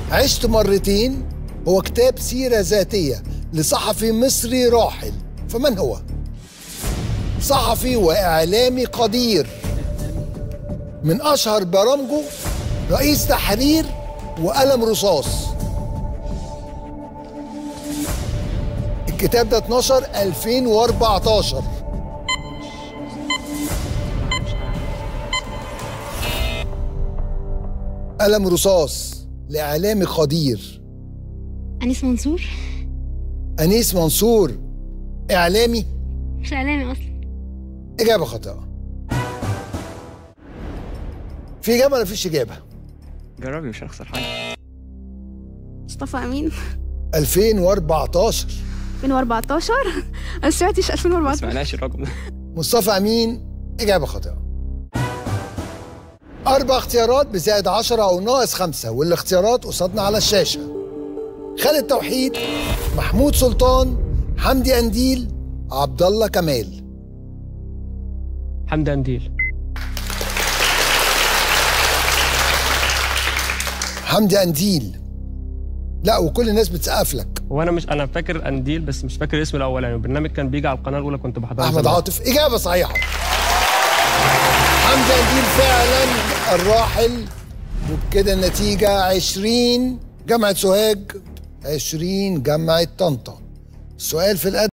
عشت مرتين هو كتاب سيرة ذاتية لصحفي مصري راحل فمن هو؟ صحفي وإعلامي قدير من أشهر برامجه رئيس تحرير وقلم رصاص الكتاب ده 12 2014 قلم رصاص لإعلامي قدير أنيس منصور أنيس منصور إعلامي مش إعلامي أصلا إجابة خاطئة في إجابة ولا فيش إجابة؟ جربي مش هنخسر حاجه مصطفى أمين 2014 2014 أنا ما سمعتش ما 2014 سمعناش الرقم ده مصطفى أمين إجابة خاطئة أربع اختيارات بزائد عشرة أو ناقص خمسة والاختيارات قصادنا على الشاشة خالد توحيد محمود سلطان حمدي أنديل عبد الله كمال حمدي انديل حمدي أنديل لا وكل الناس بتسقف لك وانا مش انا فاكر انديل بس مش فاكر اسمه الاولاني البرنامج كان بيجي على القناه الاولى كنت بحضره أحمد زمان. عاطف إجابة صحيحة حمدي أنديل فعلا الراحل وبكده النتيجة 20 جامعة سوهاج 20 جامعة طنطا السؤال في الأدب